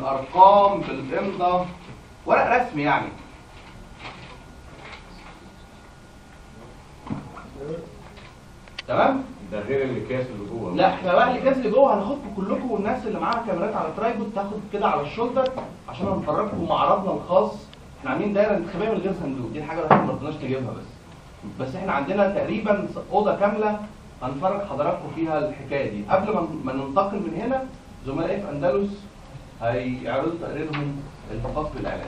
بالارقام بالامضه ورق رسمي يعني تمام ده غير الاكياس اللي جوه لا احنا بقى الاكياس اللي جوه هناخدكم كلكم والناس اللي معاها كاميرات على ترايبود تاخد كده على الشولدر عشان هنفرجكم معرضنا الخاص احنا عاملين دايره انتخابيه من غير صندوق دي الحاجه الوحيده اللي ما رضيناش نجيبها بس بس احنا عندنا تقريبا اوضه كامله هنفرج حضراتكم فيها الحكايه دي قبل ما ما ننتقل من هنا زملائي في اندلس هيعرضوا تقريرهم الخاص بالاعلام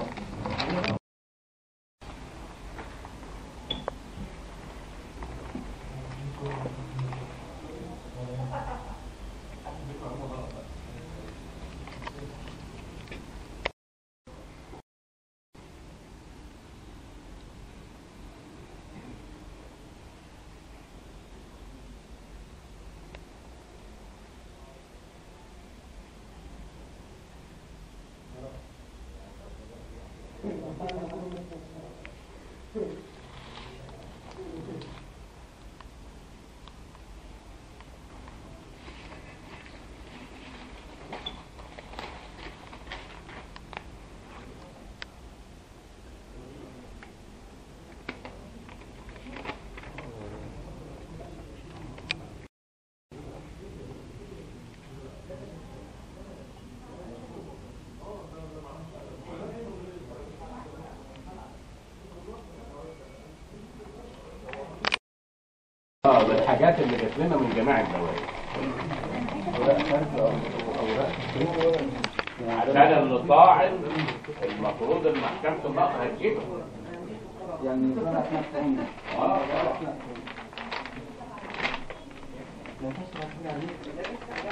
اه ده الحاجات اللي جات لنا من جماعه الدوائر عشان اللي طاعن المفروض ان محكمه النقض هتجيبها يعني طلع احنا الثانية اه لا تشرح لي عليك